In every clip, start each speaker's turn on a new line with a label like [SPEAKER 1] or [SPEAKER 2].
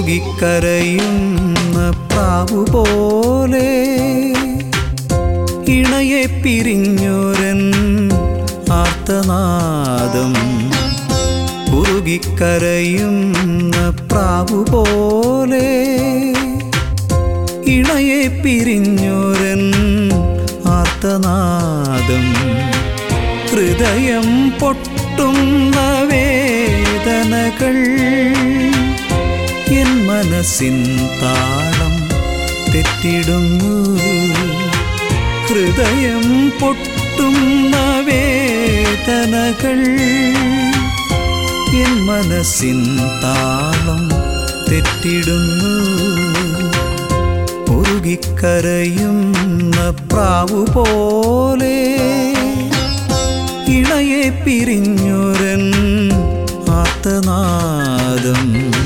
[SPEAKER 1] ഉരുകിക്കരയുന്ന പ്രാവു പോലെ ഇണയെ പിരിഞ്ഞൊരൻ ആർത്തനാദം ഉരുകിക്കരയുന്ന പ്രാവു പോലെ ഇണയെ പിരിഞ്ഞൊരൻ ആർത്തനാദം ഹൃദയം പൊട്ടുന്ന വേദനകൾ എൻ മനസ്സിൻ താളം തെറ്റിടുന്നു ഹൃദയം പൊട്ടുന്ന വേദനകൾ എൻ മനസ്സിൻ താളം തെറ്റിടുന്നു ഉരുകിക്കരയുന്ന പ്രാവു പോലെ ഇണയെ പിരിഞ്ഞൊരൻ ആർത്തനാദം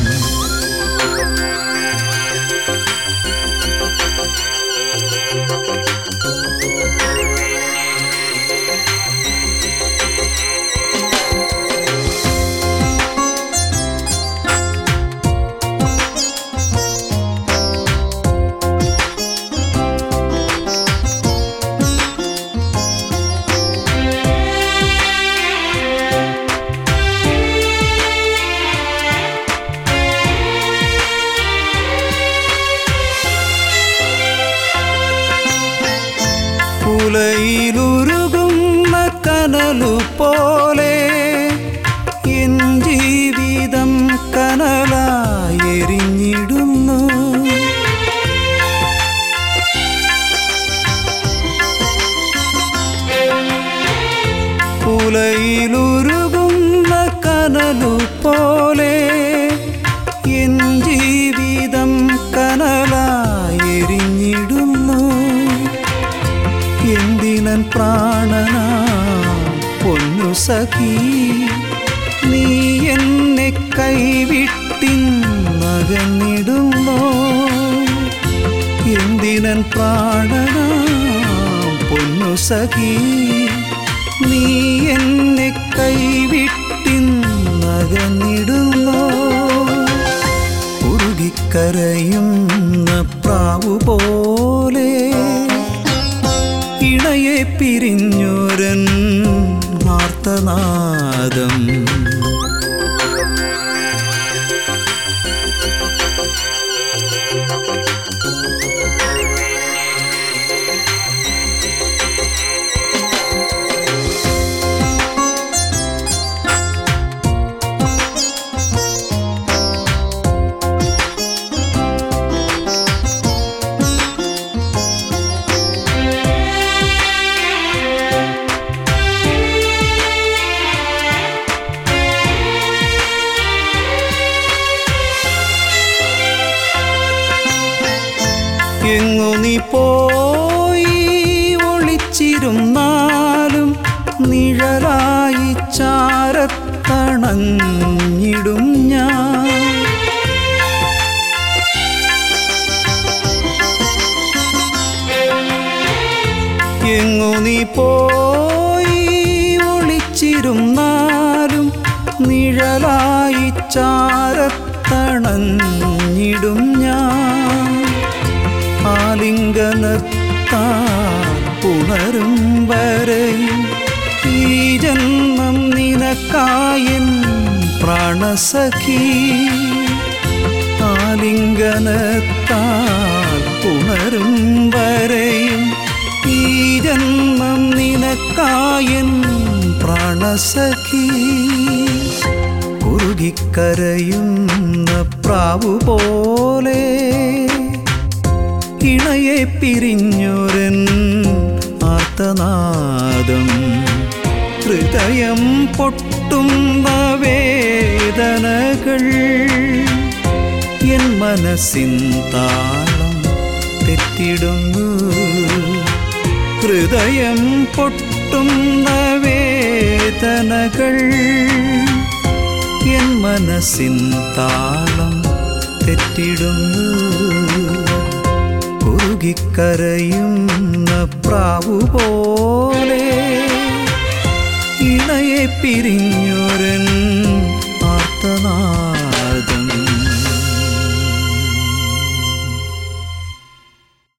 [SPEAKER 1] പുലയിലുരുകുന്ന കനലു പോലെ എൻ ജീവിതം കനലായി എരിഞ്ഞിടുന്നു പുലയിലുരുകുന്ന കനലു പോലെ എൻ ജീവിതം കനലായി എരിഞ്ഞിടുന്നു എന്തിനൻ പ്രാണനാ പൊന്നു സഖി നീ എന്നെ കൈവിട്ടിന്നകന്നിടുന്നോ എന്തിനൻ പ്രാണനാ പൊന്നു സഖി നീ എന്നെ കൈവിട്ടിന്നകന്നിടുന്നോ ഉരുകിക്കരയുന്ന പ്രാവു പോലെ ഇണയെ പിരിഞ്ഞൊരൻ ആർത്തനാദം എങ്ങു നീ പോയി ഒളിച്ചിരുന്നാലും നിഴലായി ചാരത്തണഞ്ഞിടും ഞാൻ എങ്ങു നീ പോയി ഒളിച്ചിരുന്നാലും നിഴലായി ചാരത്തണഞ്ഞിടും ഞാൻ ആലിംഗനത്താൽ പുണരും വരെയും ഈ ജന്മം നിനക്കായൻ പ്രാണസഖി ആലിംഗനത്താൽ പുണരും വരെയും ഈ ജന്മം നിനക്കായൻ പ്രാണസഖി ഉരുകിക്കരയുന്ന പ്രാവു പോലെ ഇണയെ പിരിഞ്ഞൊരൻ ആർത്തനാദം ഹൃദയം പൊട്ടുന്ന വേദനകൾ എൻ മനസ്സിൻ താളം തെറ്റിടുന്നു ഹൃദയം പൊട്ടുന്ന വേദനകൾ എൻ മനസ്സിൻ താളം തെറ്റിടുന്നു ഉരുകിക്കരയുന്ന പ്രാവു പോലെ ഇണയെ പിരിഞ്ഞൊരൻ